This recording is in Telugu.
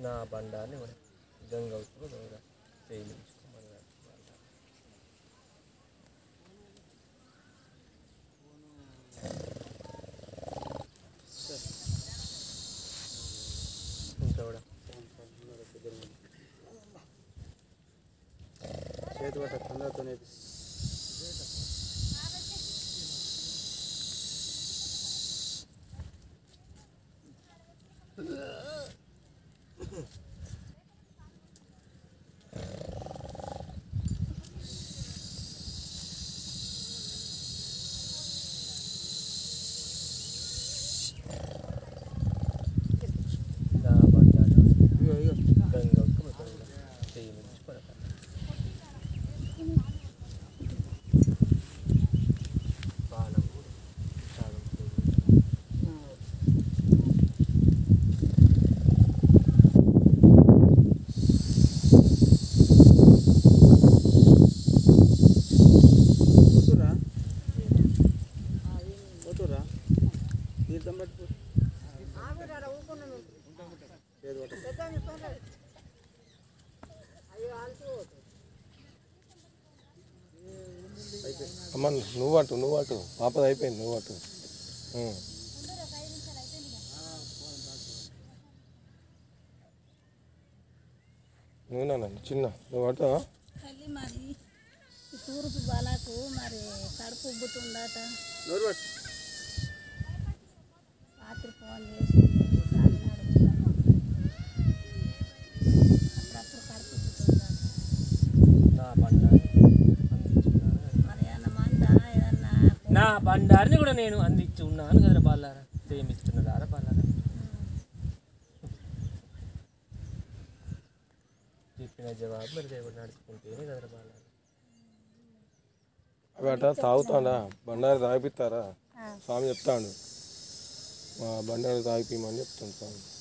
నా బండాన్ని మనం గంగ ఉత్తుకు దొంగ చేయించుకోమని ఇంకా కూడా చేతి పట్ట తొందరతో నా బండాన్ని ఇగో ఇగో గంగ ఉత్తుకు దొంగ చేయించుకోవాలి బాణం సాగం పోతురా పోతురా తీర్థం పట్టుకో చేతి పట్ట అమ్మ నువ్వు అటు నువ్వు అటు పాపది అయిపోయింది నువ్వు అటు ఉం. నువ్వు నాన్న చిన్న నువ్వు అటు తల్లి మరి ఈ తూర్పు బాలకు మరి కడుపు ఉబ్బుతుందట నోరు పట్టు రాత్రి ఫోన్ చేసింది కాకినాడ అప్పుడప్పుడు కడుపు ఉబ్బుతుందట నా బండాన్ని అందించున్నాను మరి ఏమన్నా మంద ఏదన్నా నా బండారిని కూడా నేను అందించి ఉన్నాను కదరా బాలారా ప్రేమిస్తున్నదారా బాలారా చెప్పిన జవాబు మరి దేవుడు నడుచుకుంటేనే కదరా బాలారా అవి అట తాగుతాడా బండారు తాగిపిస్తారా స్వామి చెప్తాడు మా బండారు తాగిపిమని చెప్తాను స్వామి